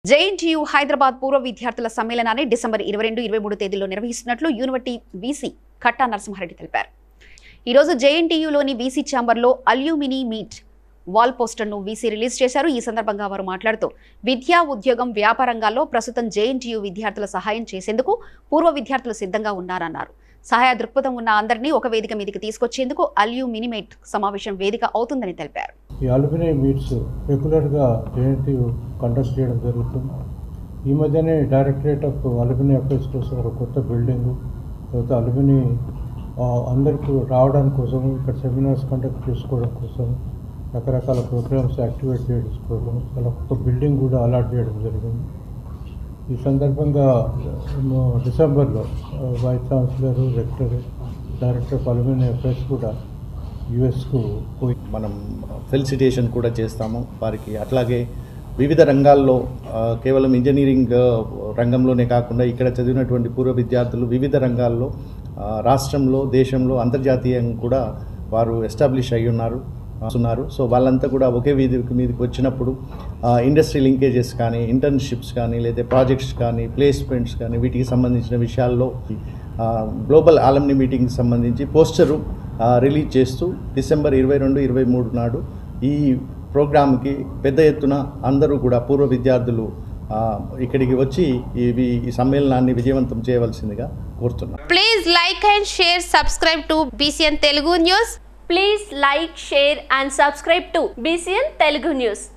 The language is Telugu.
జేఎన్టీయూ హైదరాబాద్ పూర్వ విద్యార్థుల సమ్మేళనాన్ని డిసెంబర్ ఇరవై రెండు ఇరవై మూడు తేదీలో నిర్వహిస్తున్నట్లు యూనివర్సిటీ వీసీ కట్టా నరసింహారెడ్డి తెలిపారు ఈరోజు జేఎన్టీయూలోని వీసీ ఛాంబర్లో అల్యూమినీ మీట్ వాల్ పోస్టర్ను వీసీ రిలీజ్ చేశారు ఈ సందర్భంగా వారు మాట్లాడుతూ విద్యా ఉద్యోగం వ్యాపార రంగాల్లో ప్రస్తుతం జేఎన్టీయూ విద్యార్థుల సహాయం చేసేందుకు పూర్వ విద్యార్థులు సిద్ధంగా ఉన్నారన్నారు సహాయ దృక్పథం ఉన్న అందరినీ ఒక వేదిక మీదకి తీసుకొచ్చేందుకు అల్యూమినిమేట్ సమావేశం వేదిక అవుతుందని తెలిపారు ఈ అలుమినీ మీట్స్ రెగ్యులర్గా జేఎన్టీ కండక్ట్ చేయడం జరుగుతుంది ఈ మధ్యనే డైరెక్టరేట్ ఆఫ్ అలుమినీ అఫైర్స్ కోసం ఒక కొత్త బిల్డింగు తర్వాత అలుమినీ ఆ, అందరికీ రావడానికి కోసం ఇక్కడ సెమినార్స్ కండక్ట్ చేసుకోవడం కోసం రకరకాల ప్రోగ్రామ్స్ యాక్టివేట్ చేయడం కోసం చాలా కొత్త బిల్డింగ్ కూడా అలాట్ చేయడం జరిగింది ఈ సందర్భంగా మేము డిసెంబర్లో ఆ, vice chancellor rector director of alumni affairs కూడా యుఎస్కు పోయి మనం ఫెలిసిటేషన్ కూడా చేస్తాము వారికి అట్లాగే వివిధ రంగాల్లో ఆ, కేవలం ఇంజనీరింగ్ ఆ, రంగంలోనే కాకుండా ఇక్కడ చదివినటువంటి పూర్వ విద్యార్థులు వివిధ రంగాల్లో ఆ, రాష్ట్రంలో దేశంలో అంతర్జాతీయంగా కూడా వారు ఎస్టాబ్లిష్ అయి ఉన్నారు ఉన్నారు సో వాళ్ళంతా కూడా ఒకే వీధి మీదకి వచ్చినప్పుడు ఇండస్ట్రీ లింకేజెస్ కానీ ఇంటర్న్షిప్స్ కానీ లేదా ప్రాజెక్ట్స్ కానీ ప్లేస్మెంట్స్ కానీ వీటికి సంబంధించిన విషయాల్లో ఆ, గ్లోబల్ ఆలమ్ని మీటింగ్కి సంబంధించి పోస్టరు ఆ, రిలీజ్ చేస్తూ డిసెంబర్ ఇరవై రెండు ఇరవై మూడు నాడు ఈ ప్రోగ్రామ్కి పెద్ద ఎత్తున అందరూ కూడా పూర్వ విద్యార్థులు ఆ, ఇక్కడికి వచ్చి ఇవి ఈ సమ్మేళనాన్ని విజయవంతం చేయవలసిందిగా కోరుతున్నాను Please like and share, subscribe to BCN Telugu News. Please like, share and subscribe to BCN Telugu News.